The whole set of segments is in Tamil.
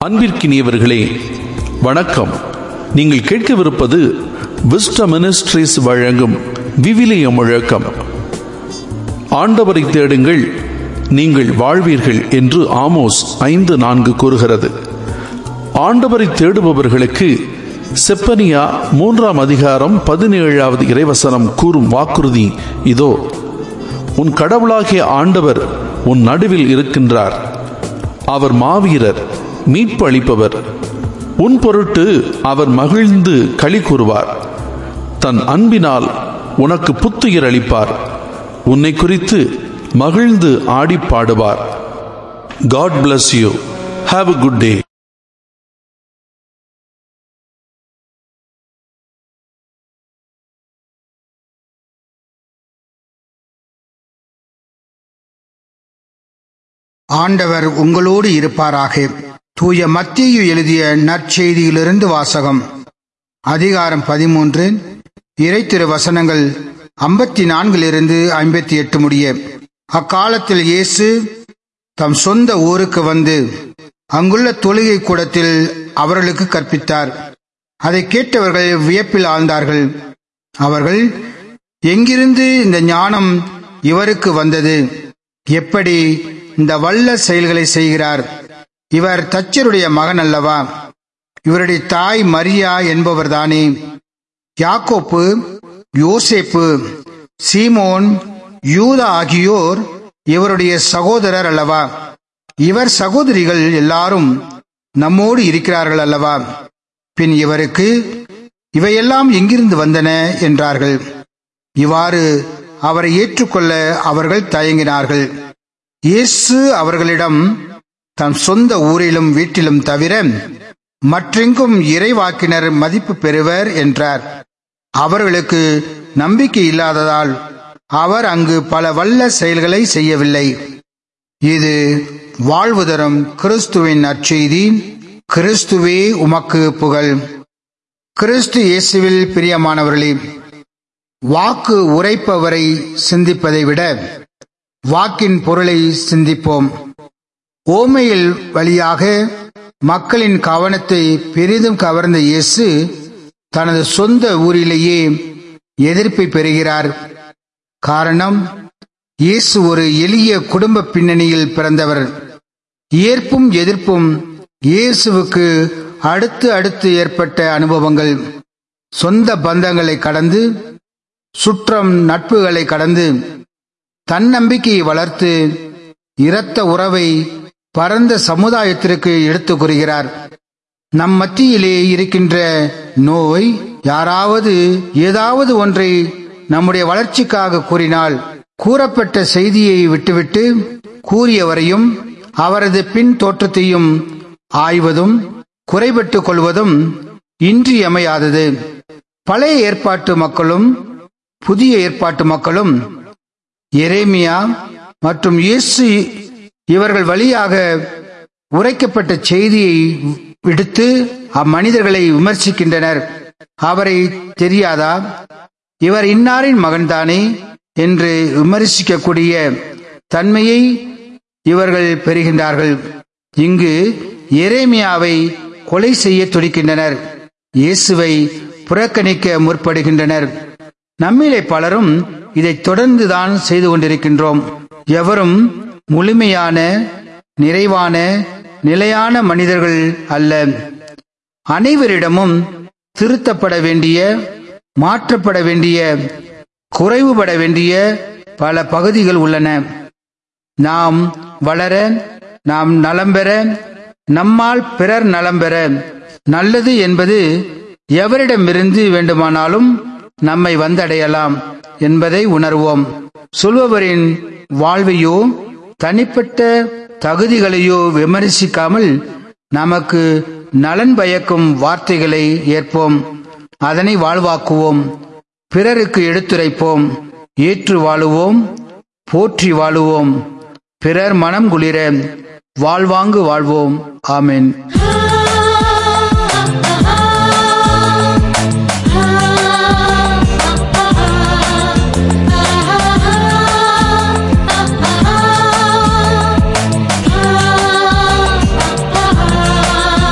அன்பிற்கினியவர்களே வணக்கம் நீங்கள் கேட்கவிருப்பது விஸ்ட மினிஸ்ட்ரிஸ் வழங்கும் விவிலிய முழக்கம் ஆண்டவரை தேடுங்கள் நீங்கள் வாழ்வீர்கள் என்று ஆமோஸ் ஐந்து நான்கு கூறுகிறது ஆண்டவரை தேடுபவர்களுக்கு செப்பனியா மூன்றாம் அதிகாரம் பதினேழாவது இறைவசனம் கூறும் வாக்குறுதி இதோ உன் கடவுளாகிய ஆண்டவர் உன் நடுவில் இருக்கின்றார் அவர் மாவீரர் மீட்பு அளிப்பவர் உன் பொருட்டு அவர் மகிழ்ந்து களி கூறுவார் தன் அன்பினால் உனக்கு புத்துயிர் அளிப்பார் உன்னை குறித்து மகிழ்ந்து ஆடி பாடுவார் God bless you have a good day ஆண்டவர் உங்களோடு இருப்பாராக தூய மத்தியு எழுதிய நற்செய்தியிலிருந்து வாசகம் அதிகாரம் பதிமூன்று இறைத்திரு வசனங்கள் ஐம்பத்தி நான்கிலிருந்து ஐம்பத்தி எட்டு முடிய அக்காலத்தில் இயேசு தம் சொந்த ஊருக்கு வந்து அங்குள்ள தொழுகை கூடத்தில் அவர்களுக்கு கற்பித்தார் அதை கேட்டவர்கள் வியப்பில் ஆழ்ந்தார்கள் அவர்கள் எங்கிருந்து இந்த ஞானம் இவருக்கு வந்தது எப்படி இந்த வல்ல செயல்களை செய்கிறார் இவர் தச்சருடைய மகன் அல்லவா இவருடைய தாய் மரியா என்பவர்தானே யாக்கோப்பு யோசேப்பு சீமோன் யூதா ஆகியோர் இவருடைய சகோதரர் அல்லவா இவர் சகோதரிகள் எல்லாரும் நம்மோடு இருக்கிறார்கள் அல்லவா பின் இவருக்கு இவையெல்லாம் எங்கிருந்து வந்தன என்றார்கள் இவ்வாறு அவரை ஏற்றுக்கொள்ள அவர்கள் தயங்கினார்கள் இயேசு அவர்களிடம் தம் சொந்த ஊரிலும் வீட்டிலும் தவிர மற்றெங்கும் இறைவாக்கினர் மதிப்பு பெறுவர் என்றார் அவர்களுக்கு நம்பிக்கை இல்லாததால் அவர் அங்கு பல வல்ல செயல்களை செய்யவில்லை இது வாழ்வு தரும் கிறிஸ்துவின் நற்செய்தி கிறிஸ்துவே உமக்கு புகழ் கிறிஸ்து இயேசுவில் பிரியமானவர்களே வாக்கு உரைப்பவரை சிந்திப்பதை விட வாக்கின் பொருளை சிந்திப்போம் ஓமையில் வழியாக மக்களின் கவனத்தை பெரிதும் கவர்ந்த இயேசு தனது சொந்த ஊரிலேயே எதிர்ப்பை பெறுகிறார் காரணம் இயேசு ஒரு எளிய குடும்ப பின்னணியில் பிறந்தவர் ஏற்பும் எதிர்ப்பும் இயேசுவுக்கு அடுத்து அடுத்து ஏற்பட்ட அனுபவங்கள் சொந்த பந்தங்களை கடந்து சுற்றம் நட்புகளை கடந்து தன்னம்பிக்கையை வளர்த்து இரத்த உறவை பரந்த சமுதாயத்திற்கு எடுத்து கூறுகிறார் நம் மத்தியிலே இருக்கின்ற நோய் யாராவது ஏதாவது ஒன்றை நம்முடைய வளர்ச்சிக்காக கூறினால் கூறப்பட்ட செய்தியை விட்டுவிட்டு கூறியவரையும் அவரது பின் தோற்றத்தையும் ஆய்வதும் குறைபட்டுக் கொள்வதும் இன்றியமையாதது பழைய ஏற்பாட்டு மக்களும் புதிய ஏற்பாட்டு மக்களும் எரேமியா மற்றும் இயேசு இவர்கள் வழியாக உரைக்கப்பட்ட செய்தியை விடுத்து அம்மனிதர்களை விமர்சிக்கின்றனர் அவரை தெரியாதா இவர் இன்னாரின் மகன்தானே என்று விமர்சிக்கக்கூடிய தன்மையை இவர்கள் பெறுகின்றார்கள் இங்கு எரேமியாவை கொலை செய்ய துடிக்கின்றனர் இயேசுவை புறக்கணிக்க முற்படுகின்றனர் நம்மிலே பலரும் இதை தொடர்ந்துதான் செய்து கொண்டிருக்கின்றோம் எவரும் முழுமையான நிறைவான நிலையான மனிதர்கள் அல்ல அனைவரிடமும் திருத்தப்பட வேண்டிய மாற்றப்பட வேண்டிய குறைவுபட வேண்டிய பல பகுதிகள் உள்ளன நாம் வளர நாம் நலம் பெற நம்மால் பிறர் நலம் பெற நல்லது என்பது எவரிடமிருந்து வேண்டுமானாலும் நம்மை வந்தடையலாம் என்பதை உணர்வோம் சொல்பவரின் வாழ்வையோ தனிப்பட்ட தகுதிகளையோ விமர்சிக்காமல் நமக்கு நலன் பயக்கும் வார்த்தைகளை ஏற்போம் அதனை வாழ்வாக்குவோம் பிறருக்கு எடுத்துரைப்போம் ஏற்று வாழுவோம் போற்றி வாழுவோம் பிறர் மனம் குளிர வாழ்வாங்கு வாழ்வோம் ஆமென் Ah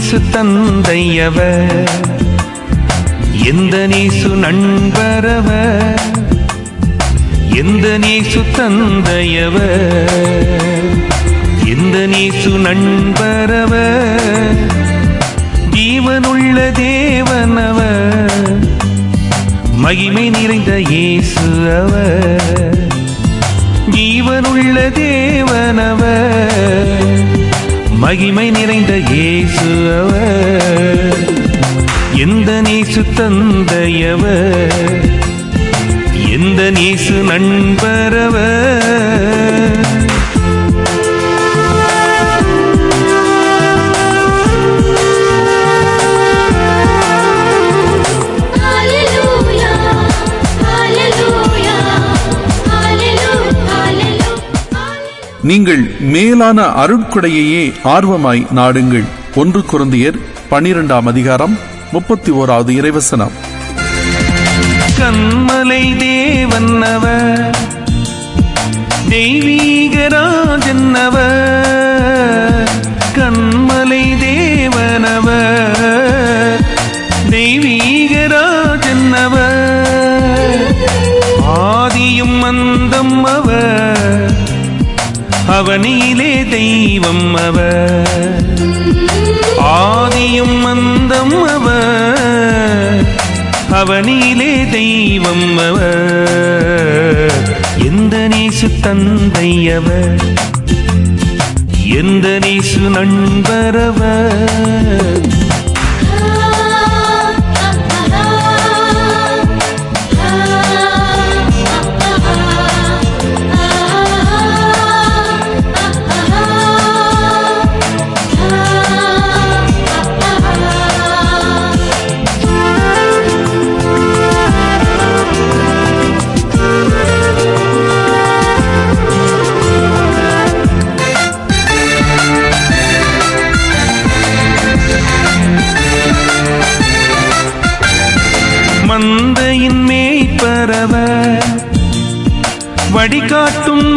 நேசு தந்தையவர் எந்த நேசு நண்பரவர் எந்த நேசு தந்தையவர் எந்த நேசு நண்பரவர் ஜீவனுள்ள தேவனவர் மகிமை நிறைந்த இயேசு அவர் ஜீவனுள்ள தேவனவர் மகிமை நிறைந்த இயேசு அவர் எந்த நேசு தந்தையவர் எந்த நேசு நண்பரவர் Hallelujah, hallelujah, hallelujah, hallelujah. நீங்கள் மேலான அருட்கொடையையே ஆர்வமாய் நாடுங்கள் ஒன்று குருந்தியர் பனிரெண்டாம் அதிகாரம் முப்பத்தி ஓராவது இறைவசனம் கண்மலை தேவன்னவர் தெய்வீகராஜன்னவர் கண்மலை தேவனவர் தெய்வீகராஜன்னவர் ஆதியும் அந்தம் அவர் அவனிலே தெய்வம் அவர் ஆதியும் அந்தம் அவர் அவனிலே தெய்வம் அவர் எந்த நேசு தந்தை அவர் எந்த நேசு நண்பரவர் மந்தையின் மேய்ப்பரவர் வழிகாட்டும்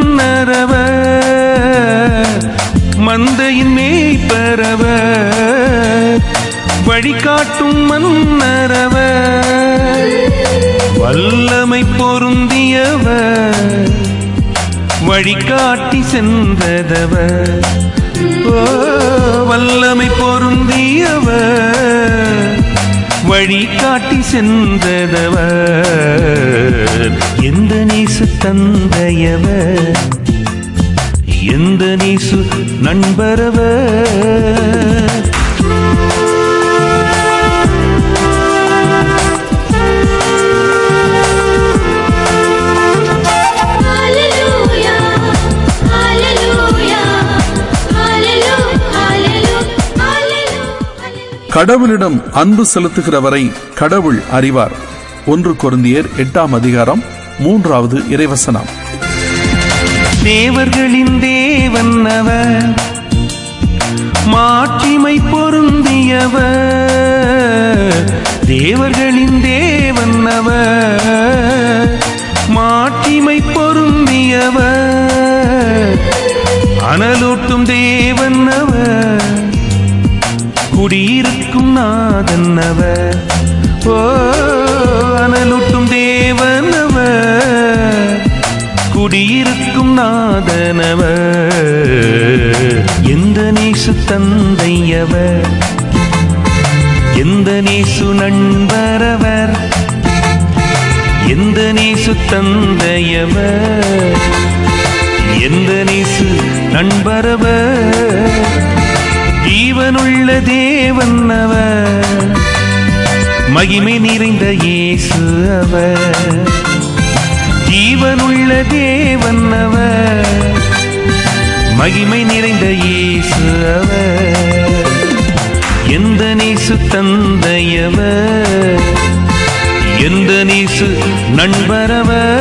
மன்னரவர் மந்தையின் மேய்ப்பரவர் வழிகாட்டும் மன்னரவர் வல்லமை பொருந்தியவர் வழிகாட்டி சென்றதவர் ஓ வல்லமை பொருந்தியவர் வழி காட்டி சென்றதவர் எந்த நேசு தந்தையவர் எந்த நேசு நண்பரவர் Hallelujah, hallelujah, hallelujah, hallelujah, hallelujah. கடவுளிடம் அன்பு செலுத்துகிறவரை கடவுள் அறிவார் ஒன்று குருந்தியர் எட்டாம் அதிகாரம் மூன்றாவது இறைவசனம் தேவர்களின் தேவன் அவர் மாட்சிமை பொருந்தியவர் தேவர்களின் தேவன் அவர் மாட்சிமை பொருந்தியவர் அனலூட்டும் தேவன் அவர் குடியிருக்கும் நாதன் அவர் ஓ அனலூட்டும் தேவன் அவர் குடியிருக்கும் நாதனவர் எந்த நேசு தந்தையவர் எந்த நேசு நண்பரவர் எந்த நேசு தந்தையவர் எந்த நேசு நண்பரவர் ஜீவனுள்ள தேவன் அவர் மகிமை நிறைந்த இயேசு அவர் ஜீவனுள்ள தேவன் அவர் மகிமை நிறைந்த இயேசு அவர் எந்த நேசு தந்தையவர் எந்த நேசு நண்பரவர்